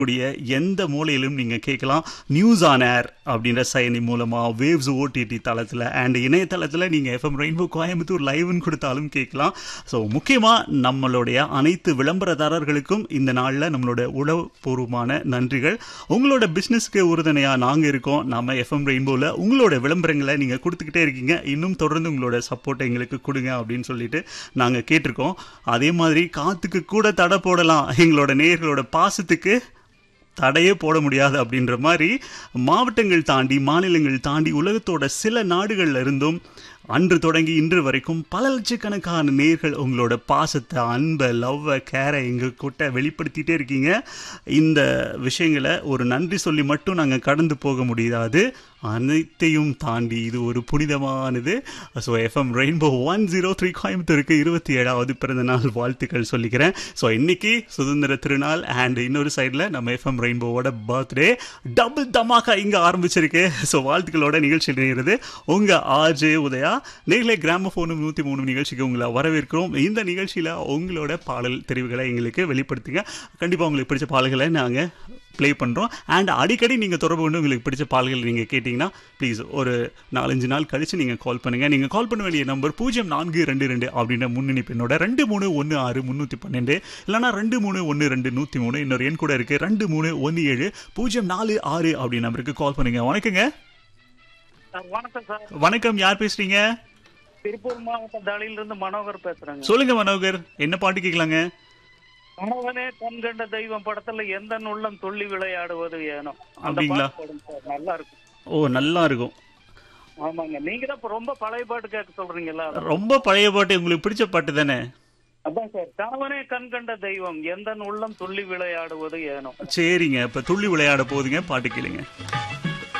கூடிய எந்த மூலையிலும் நீங்க கேட்கலாம் நியூஸ் ஆன் ஏர் அப்படின்ற செயலி மூலமா வேவ்ஸ் ஓடிடி தளத்துல அண்ட் இணையதளத்துல நீங்க எஃப்எம் ரெயின்போ கோயம்புத்தூர் லைவ்னு கொடுத்தாலும் கேட்கலாம் ஸோ முக்கியமா நம்மளுடைய அனைத்து விளம்பரதாரர்களுக்கும் இந்த நாள்ல நம்மளோட உளவுபூர்வமான நன்றிகள் உங்களோட பிசினஸ்க்கு உறுதுணையா நாங்க இருக்கோம் நம்ம எஃப்எம் ரெயின்போல உங்களோட விளம்பரங்களை நீங்க கொடுத்துக்கிட்டே இருக்கீங்க இன்னும் தொடர்ந்து உங்களோட சப்போர்ட்டை எங்களுக்கு கொடுங்க அப்படின்னு சொல்லிட்டு நாங்க கேட்டிருக்கோம் அதே மாதிரி காத்துக்கு கூட தடை போடலாம் எங்களோட நேயர்களோட பாசத்துக்கு தடையே போட முடியாது அப்படின்ற மாதிரி மாவட்டங்கள் தாண்டி மாநிலங்கள் தாண்டி உலகத்தோட சில நாடுகள்ல இருந்தும் அன்று தொடங்கி இன்று வரைக்கும் பல லட்சக்கணக்கான நேர்கள் உங்களோட பாசத்தை அன்பை லவ்வை கேரை எங்க கிட்ட வெளிப்படுத்திட்டே இருக்கீங்க இந்த விஷயங்களை ஒரு நன்றி சொல்லி மட்டும் நாங்கள் கடந்து போக முடியாது அனைத்தையும் தாண்டி இது ஒரு புனிதமானது so FM Rainbow one zero three கோயம்புத்தூருக்கு இருபத்தி ஏழாவது பிறந்த நாள் வாழ்த்துக்கள் சொல்லிக்கிறேன் ஸோ இன்னைக்கு சுதந்திர திருநாள் அண்ட் இன்னொரு சைடில் நம்ம எஃப்எம் ரெயின்போவோட பர்த்டே டபுள் தமாக்கா இங்கே ஆரம்பிச்சிருக்கு ஸோ வாழ்த்துக்களோட நிகழ்ச்சி நிகழ்கிறது உங்கள் ஆர்ஜே உதயா நேரிலே கிராம ஃபோனும் நூற்றி மூணு நிகழ்ச்சிக்கு உங்களை வரவேற்கிறோம் இந்த நிகழ்ச்சியில் உங்களோட பாடல் தெரிவுகளை எங்களுக்கு வெளிப்படுத்துங்க கண்டிப்பாக உங்களுக்கு பிடிச்ச பாடல்களை நாங்கள் ப்ளே பண்ணுறோம் அண்ட் அடிக்கடி நீங்கள் தொடர்பு கொண்டு உங்களுக்கு பிடிச்ச பாடல்கள் நீங்கள் கேட்டிங்கன்னா ப்ளீஸ் ஒரு நாலஞ்சு நாள் கழித்து நீங்கள் கால் பண்ணுங்கள் நீங்கள் கால் பண்ண வேண்டிய நம்பர் பூஜ்ஜியம் நான்கு ரெண்டு ரெண்டு அப்படின்ற முன்னணி பெண்ணோட ரெண்டு மூணு ஒன்று ஆறு முந்நூற்றி பன்னெண்டு இல்லைனா ரெண்டு மூணு ஒன்று ரெண்டு நூற்றி மூணு இன்னொரு எண் கூட இருக்குது ரெண்டு மூணு ஒன்று ஏழு பூஜ்ஜியம் நாலு ஆறு அப்படி நம்பருக்கு கால் பண்ணுங்கள் வணக்கங்க சார் வணக்கம் சார் வணக்கம் யார் பேசுறீங்க திருப்பூர் மாவட்டம் தாளியிலிருந்து மனோகர் பேசுறேங்க சொல்லுங்க மனோகர் என்ன பாட்டு கேட்கலாங்க கணவனே கண்கண்ட தெய்வம் படத்துல எந்த உள்ளம் துள்ளி விளையாடுவது ஏனோ அந்த அப்படிங்களா? பாட்டு போடுங்க சார் நல்லா இருக்கும் ஓ நல்லா இருக்கும் ஆமாங்க நீங்க தான் இப்ப ரொம்ப பழைய பாட்டு கேட்க சொல்றீங்களா ரொம்ப பழைய பாட்டு உங்களுக்கு பிடிச்ச பாட்டு தானே அதான் சார் கணவனே கண்கண்ட தெய்வம் எந்த உள்ளம் துள்ளி விளையாடுவது ஏனோ சரிங்க இப்ப துள்ளி விளையாட போகுதுங்க பாட்டு கேளுங்க